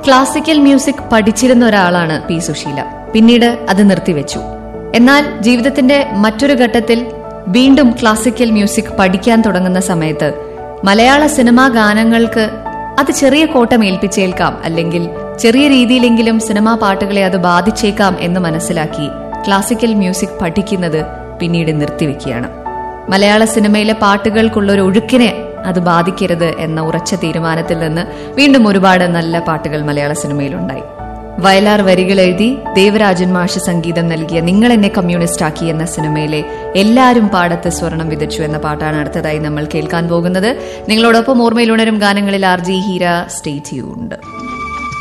classical music പഠിച്ചിരുന്ന ഒരാളാണ് P Susheela പിന്നീട് അത് നിർത്തിവെച്ചു എന്നാൽ ജീവിതത്തിന്റെ മറ്റൊരു ഘട്ടത്തിൽ വീണ്ടും ക്ലാസിക്കൽ മ്യൂസിക് പഠിക്കാൻ തുടങ്ങുന്ന സമയത്ത് മലയാള സിനിമാ ഗാനങ്ങൾക്ക് അത് ചെറിയ കോട്ടം ഏൽപ്പിച്ചേൽക്കാം അല്ലെങ്കിൽ ചെറിയ രീതിയിലെങ്കിലും സിനിമാ പാട്ടുകളെ അത് ബാധിച്ചേക്കാം എന്ന് മനസ്സിലാക്കി ക്ലാസിക്കൽ മ്യൂസിക് പഠിക്കുന്നത് പിന്നീട് നിർത്തിവെക്കുകയാണ് മലയാള സിനിമയിലെ പാട്ടുകൾക്കുള്ള ഒരു ഒഴുക്കിനെ അത് ബാധിക്കരുത് എന്ന ഉറച്ച തീരുമാനത്തിൽ നിന്ന് വീണ്ടും ഒരുപാട് നല്ല പാട്ടുകൾ മലയാള സിനിമയിലുണ്ടായി വയലാർ വരികൾ എഴുതി ദേവരാജൻ മാഷ് സംഗീതം നൽകിയ നിങ്ങൾ എന്നെ കമ്മ്യൂണിസ്റ്റ് ആക്കി എന്ന സിനിമയിലെ എല്ലാരും പാടത്ത് സ്വർണം വിതച്ചു എന്ന പാട്ടാണ് അടുത്തതായി നമ്മൾ കേൾക്കാൻ പോകുന്നത് നിങ്ങളോടൊപ്പം ഓർമ്മയിലുണരും ഗാനങ്ങളിൽ R G Heera stay tuned